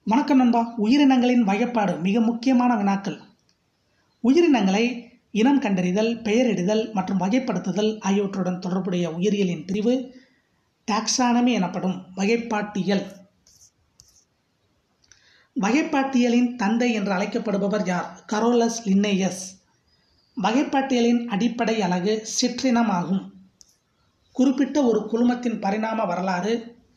வணக்கம் நண்பா உயிரினங்களின் வகைப்பாடு மிக முக்கியமான வினாக்கள் உயிரினங்களை இனம் கண்டறிதல் பெயரிடுதல் மற்றும் வகைப்படுத்துதல் ஆகியவற்றுடன் தொடர்புடைய உயிரியலின் பிரிவு டாக்ஸானமி எனப்படும் வகைப்பாட்டியல் வகைப்பாட்டியலின் தந்தை என்று அழைக்கப்படுபவர் யார் கரோலஸ் லின்னேயஸ் வகைப்பாட்டியலின் அடிப்படை அலகு சிற்றினம் ஆகும் குறிப்பிட்ட ஒரு குழுமத்தின் பரிணாம வரலாறு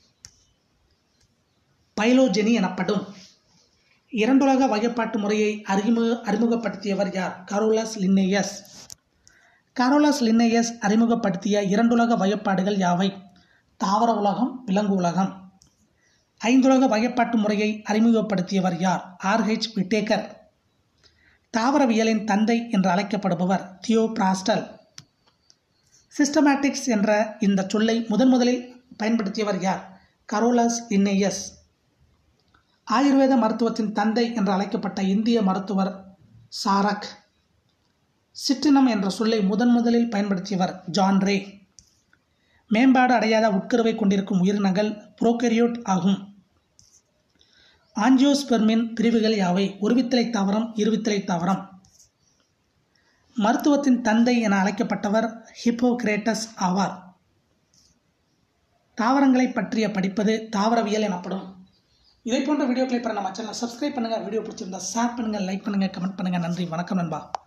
பைலோஜெனி எனப்படும் இரண்டுலக வகைப்பாட்டு முறையை அறிமுக அறிமுகப்படுத்தியவர் யார் கரோலஸ் லின்னேயஸ் கரோலஸ் லின்னேயஸ் அறிமுகப்படுத்திய இரண்டுலக வகைப்பாடுகள் யாவை தாவர உலகம் விலங்கு உலகம் ஐந்துலக வகைப்பாட்டு முறையை அறிமுகப்படுத்தியவர் யார் ஆர்ஹெச் விட்டேக்கர் தாவரவியலின் தந்தை என்று அழைக்கப்படுபவர் தியோ பிராஸ்டல் சிஸ்டமேட்டிக்ஸ் என்ற இந்த சொல்லை முதன் முதலில் பயன்படுத்தியவர் யார் கரோலஸ் லின்னேயஸ் ஆயுர்வேத மருத்துவத்தின் தந்தை என்று அழைக்கப்பட்ட இந்திய மருத்துவர் சாரக் சிற்றினம் என்ற சொல்லை முதன் முதலில் பயன்படுத்தியவர் ஜான் ரே மேம்பாடு அடையாத உட்கருவை கொண்டிருக்கும் உயிரினங்கள் புரோகரியோட் ஆகும் ஆஞ்சியோஸ்பெர்மின் பிரிவுகள் யாவை ஒருவித்தலை தாவரம் இருவித்தலை தாவரம் மருத்துவத்தின் தந்தை என அழைக்கப்பட்டவர் ஹிப்போகிரேட்டஸ் ஆவார் தாவரங்களை பற்றிய படிப்பது தாவரவியல் எனப்படும் இதை போன்ற வீடியோக்களை பெற நம்ம சேனலை சப்ஸ்கிரைப் பண்ணுங்கள் வீடியோ பிடிச்சிருந்தா ஷேர் பண்ணுங்கள் லைக் பண்ணுங்கள் கமெண்ட் பண்ணுங்கள் நன்றி வணக்கம் நண்பா